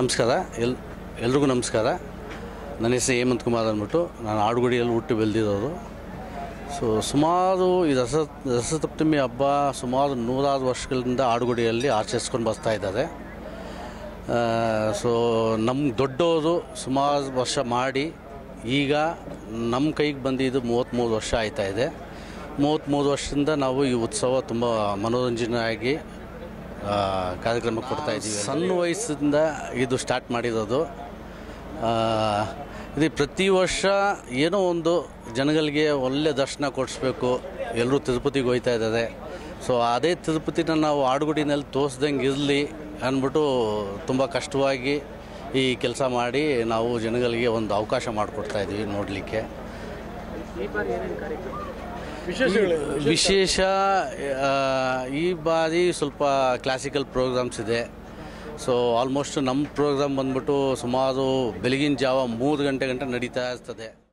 ನಮಸ್ಕಾರ ಎಲ್ ಎಲ್ರಿಗೂ ನಮಸ್ಕಾರ ನನ್ನ ಹೆಸರು ಹೇಮಂತ್ ಕುಮಾರ್ ಅಂದ್ಬಿಟ್ಟು ನಾನು ಆಡುಗುಡಿಯಲ್ಲಿ ಹುಟ್ಟು ಬೆಳೆದಿರೋದು ಸೊ ಸುಮಾರು ಈ ರಸ ರಸಸಪ್ತಮಿ ಹಬ್ಬ ಸುಮಾರು ನೂರಾರು ವರ್ಷಗಳಿಂದ ಆಡುಗುಡಿಯಲ್ಲಿ ಆಚರಿಸ್ಕೊಂಡು ಬರ್ತಾ ಇದ್ದಾರೆ ಸೊ ನಮ್ಮ ದೊಡ್ಡವರು ಸುಮಾರು ವರ್ಷ ಮಾಡಿ ಈಗ ನಮ್ಮ ಕೈಗೆ ಬಂದಿದ್ದು ಮೂವತ್ತ್ಮೂರು ವರ್ಷ ಆಯ್ತಾ ಇದೆ ಮೂವತ್ತ್ಮೂರು ವರ್ಷದಿಂದ ನಾವು ಈ ಉತ್ಸವ ತುಂಬ ಮನೋರಂಜನೆಯಾಗಿ ಆ, ಕಾರ್ಯಕ್ರಮ ಕೊಡ್ತಾ ಇದ್ದೀವಿ ಸಣ್ಣ ವಯಸ್ಸಿಂದ ಇದು ಸ್ಟಾರ್ಟ್ ಮಾಡಿರೋದು ಆ, ಇದು ಪ್ರತಿ ವರ್ಷ ಏನೋ ಒಂದು ಜನಗಳಿಗೆ ಒಳ್ಳೆ ದರ್ಶನ ಕೊಡಿಸ್ಬೇಕು ಎಲ್ಲರೂ ತಿರುಪತಿಗೆ ಹೋಗ್ತಾ ಇದ್ದಾರೆ ಸೊ ಅದೇ ತಿರುಪತಿನ ನಾವು ಆಡುಗುಡಿನಲ್ಲಿ ತೋರಿಸ್ದಂಗೆ ಇರಲಿ ಅಂದ್ಬಿಟ್ಟು ತುಂಬ ಕಷ್ಟವಾಗಿ ಈ ಕೆಲಸ ಮಾಡಿ ನಾವು ಜನಗಳಿಗೆ ಒಂದು ಅವಕಾಶ ಮಾಡಿಕೊಡ್ತಾ ಇದ್ದೀವಿ ನೋಡಲಿಕ್ಕೆ ಈ ಬಾರಿ ಏನೇನು ಕಾರ್ಯಕ್ರಮ ವಿಶೇಷಗಳು ವಿಶೇಷ ಆ, ಈ ಬಾರಿ ಸ್ವಲ್ಪ ಕ್ಲಾಸಿಕಲ್ ಪ್ರೋಗ್ರಾಮ್ಸ್ ಇದೆ ಸೊ ಆಲ್ಮೋಸ್ಟ್ ನಮ್ಮ ಪ್ರೋಗ್ರಾಮ್ ಬಂದ್ಬಿಟ್ಟು ಸುಮಾರು ಬೆಳಗಿನ ಜಾವ ಮೂರು ಗಂಟೆ ಗಂಟೆ ನಡೀತಾ ಇರ್ತದೆ